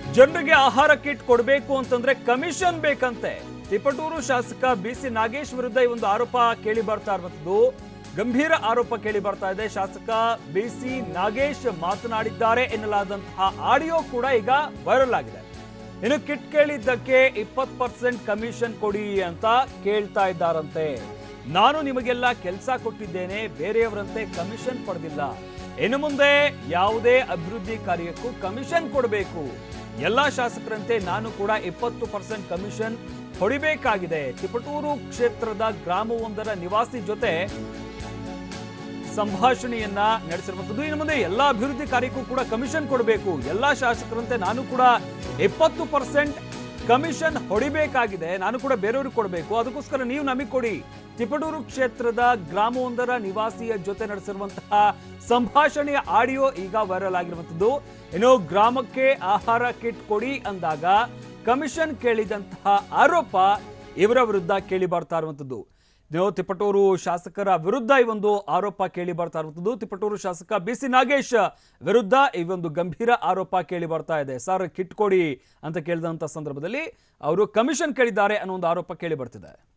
ಜನರಿಗೆ ಆಹಾರ ಕಿಟ್ ಕೊಡಬೇಕು ಅಂತಂದ್ರೆ ಕಮಿಷನ್ ಬೇಕಂತೆ ತಿಪಟೂರು ಶಾಸಕ ಬಿ ಸಿ ನಾಗೇಶ್ ವಿರುದ್ಧ ಈ ಒಂದು ಆರೋಪ ಕೇಳಿ ಬರ್ತಾ ಇರುವಂತದ್ದು ಗಂಭೀರ ಆರೋಪ ಕೇಳಿ ಬರ್ತಾ ಇದೆ ಶಾಸಕ ಬಿ ಸಿ ನಾಗೇಶ್ ಮಾತನಾಡಿದ್ದಾರೆ ಎನ್ನಲಾದಂತಹ ಆಡಿಯೋ ಕೂಡ ಈಗ ವೈರಲ್ ಆಗಿದೆ ಇನ್ನು ಕಿಟ್ ಕೇಳಿದ್ದಕ್ಕೆ ಇಪ್ಪತ್ತು ಪರ್ಸೆಂಟ್ ಕಮಿಷನ್ ಕೊಡಿ ಅಂತ ಕೇಳ್ತಾ ಇದ್ದಾರಂತೆ ನಾನು ನಿಮಗೆಲ್ಲ ಕೆಲಸ ಕೊಟ್ಟಿದ್ದೇನೆ ಬೇರೆಯವರಂತೆ ಕಮಿಷನ್ ಪಡೆದಿಲ್ಲ ಇನ್ನು ಮುಂದೆ ಯಾವುದೇ ಅಭಿವೃದ್ಧಿ ಕಾರ್ಯಕ್ಕೂ ಕಮಿಷನ್ ಕೊಡಬೇಕು ಎಲ್ಲಾ ಶಾಸಕರಂತೆ ನಾನು ಕೂಡ ಇಪ್ಪತ್ತು ಪರ್ಸೆಂಟ್ ಕಮಿಷನ್ ಹೊಡಿಬೇಕಾಗಿದೆ ತಿಪಟೂರು ಕ್ಷೇತ್ರದ ಗ್ರಾಮವೊಂದರ ನಿವಾಸಿ ಜೊತೆ ಸಂಭಾಷಣೆಯನ್ನ ನಡೆಸಿರುವಂತದ್ದು ಇನ್ನು ಮುಂದೆ ಎಲ್ಲಾ ಅಭಿವೃದ್ಧಿ ಕಾರ್ಯಕ್ಕೂ ಕೂಡ ಕಮಿಷನ್ ಕೊಡಬೇಕು ಎಲ್ಲಾ ಶಾಸಕರಂತೆ ನಾನು ಕೂಡ ಇಪ್ಪತ್ತು ಪರ್ಸೆಂಟ್ ಕಮಿಷನ್ ಹೊಡಿಬೇಕಾಗಿದೆ ನಾನು ಕೂಡ ಬೇರೆಯವ್ರಿಗೆ ಕೊಡಬೇಕು ಅದಕ್ಕೋಸ್ಕರ ನೀವು ನಮಗೆ ಕೊಡಿ ತಿಪಟೂರು ಕ್ಷೇತ್ರದ ಗ್ರಾಮವೊಂದರ ನಿವಾಸಿಯ ಜೊತೆ ನಡೆಸಿರುವಂತಹ ಸಂಭಾಷಣೆಯ ಆಡಿಯೋ ಈಗ ವೈರಲ್ ಆಗಿರುವಂತದ್ದು ಇನ್ನು ಗ್ರಾಮಕ್ಕೆ ಆಹಾರ ಕಿಟ್ ಕೊಡಿ ಅಂದಾಗ ಕಮಿಷನ್ ಕೇಳಿದಂತಹ ಆರೋಪ ಇವರ ವಿರುದ್ಧ ಕೇಳಿ ಬರ್ತಾ ಇರುವಂತದ್ದು ಇನ್ನು ತಿಪಟೂರು ಶಾಸಕರ ವಿರುದ್ಧ ಈ ಒಂದು ಆರೋಪ ಕೇಳಿ ಬರ್ತಾ ಇರುವಂತದ್ದು ತಿಪಟೂರು ಶಾಸಕ ಬಿ ಸಿ ನಾಗೇಶ್ ವಿರುದ್ಧ ಈ ಒಂದು ಗಂಭೀರ ಆರೋಪ ಕೇಳಿ ಬರ್ತಾ ಇದೆ ಸರ್ ಕಿಟ್ ಕೊಡಿ ಅಂತ ಕೇಳಿದಂತ ಸಂದರ್ಭದಲ್ಲಿ ಅವರು ಕಮಿಷನ್ ಕೇಳಿದ್ದಾರೆ ಅನ್ನೋ ಒಂದು ಆರೋಪ ಕೇಳಿ ಬರ್ತಿದೆ